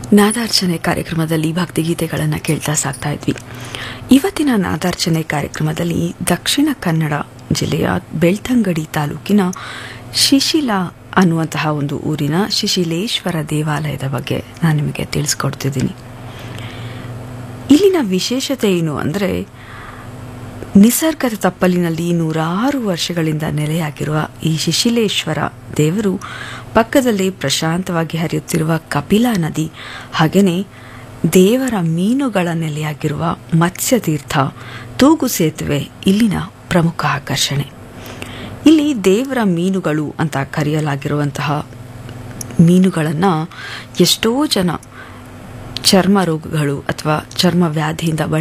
ನಾದಾರ್ಚನೆ ಕಾರ್ಯಕ್ರಮದಲ್ಲಿ ಭಕ್ತಿಗೀತೆಗಳನ್ನು ಕೇಳ್ತಾ ಸಾಕ್ತಾ ಇದ್ವಿ ಇವತ್ತಿನ ನಾದಾರ್ಚನೆ ಕಾರ್ಯಕ್ರಮದಲ್ಲಿ ದಕ್ಷಿಣ ಕನ್ನಡ ಜಿಲ್ಲೆಯ ಬೆಳ್ತಂಗಡಿ ತಾಲೂಕಿನ ಶಿಶಿಲ ಅನ್ನುವಂತಹ ಒಂದು ಊರಿನ ಶಿಶಿಲೇಶ್ವರ ದೇವಾಲಯದ ಬಗ್ಗೆ ನಾನು ನಿಮಗೆ ತಿಳಿಸ್ಕೊಡ್ತಿದ್ದೀನಿ ಇಲ್ಲಿನ ವಿಶೇಷತೆ ಏನು ಅಂದರೆ ನಿಸರ್ಗದ ತಪ್ಪಲಿನಲ್ಲಿ ನೂರಾರು ವರ್ಷಗಳಿಂದ ನೆಲೆಯಾಗಿರುವ ಈ ಶಿಶಿಲೇಶ್ವರ ದೇವರು ಪಕ್ಕದಲ್ಲಿ ಪ್ರಶಾಂತವಾಗಿ ಹರಿಯುತ್ತಿರುವ ಕಪಿಲಾ ನದಿ ಹಾಗೆಯೇ ದೇವರ ಮೀನುಗಳ ನೆಲೆಯಾಗಿರುವ ಮತ್ಸ್ಯತೀರ್ಥ ತೂಗು ಸೇತುವೆ ಇಲ್ಲಿನ ಪ್ರಮುಖ ಆಕರ್ಷಣೆ ಇಲ್ಲಿ ದೇವರ ಮೀನುಗಳು ಅಂತ ಕರೆಯಲಾಗಿರುವಂತಹ ಮೀನುಗಳನ್ನು ಎಷ್ಟೋ ಜನ ಚರ್ಮ ರೋಗಗಳು ಅಥವಾ ಚರ್ಮ ವ್ಯಾಧಿಯಿಂದ